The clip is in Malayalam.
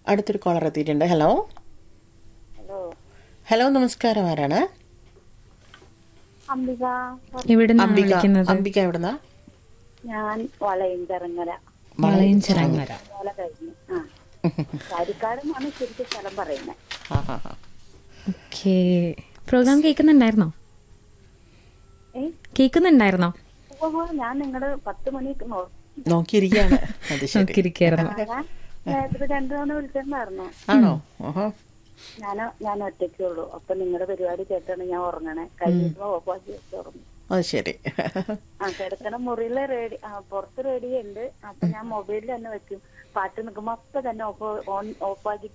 അടുത്തൊരു കോളർ എത്തിയിട്ടുണ്ട് ഹലോ ഹലോ ഹലോ നമസ്കാരം ആരാണ് അംബിക എവിടുന്നാണ് അംബിക വിളിക്കുന്നത് അംബിക എവിടുന്നാ ഞാൻ വളയഞ്ചിറങ്ങര വളയഞ്ചിറങ്ങര മോല കഴിഞ്ഞു ആ കാരിക്കാടെന്നാണ് ശരിക്കും സ്ഥലം പറയുന്നത് ആ, ആ, ആ. ഓക്കെ പ്രോഗ്രാം കേൾക്കുന്നുണ്ടായിരുന്നോ ഏ കേൾക്കുന്നുണ്ടായിരുന്നോ ഓ ഞാൻ നിങ്ങളുടെ പത്ത് മണിക്ക് നോ- നോക്കിയിരിക്കുകയാണ് അത് ശരി നോക്കിയിരിക്കായിരുന്നു ഞാൻ നേരത്തെ രണ്ടു തവണ വിളിച്ചിട്ടുണ്ടായിരുന്നു ആണോ ഓഹോ ഞാൻ ഞാൻ ഒറ്റയ്ക്കേ ഉള്ളൂ അപ്പൊ നിങ്ങളുടെ പരിപാടി കേട്ടാണ് ഞാൻ ഉറങ്ങണേ കഴിഞ്ഞപ്പോ ഓഫാക്കി വെച്ച് ഉറങ്ങി അത് ശരി ആ കിടക്കണ മുറിയിലെ റേഡി ആ പുറത്ത് റേഡിയോ ഉണ്ട് അപ്പൊ ഞാൻ മൊബൈലിൽ തന്നെ വെക്കും പാട്ട് നിൽക്കുമ്പോ അപ്പൊ തന്നെ ഓഫ് ഓൺ ഓഫാക്കി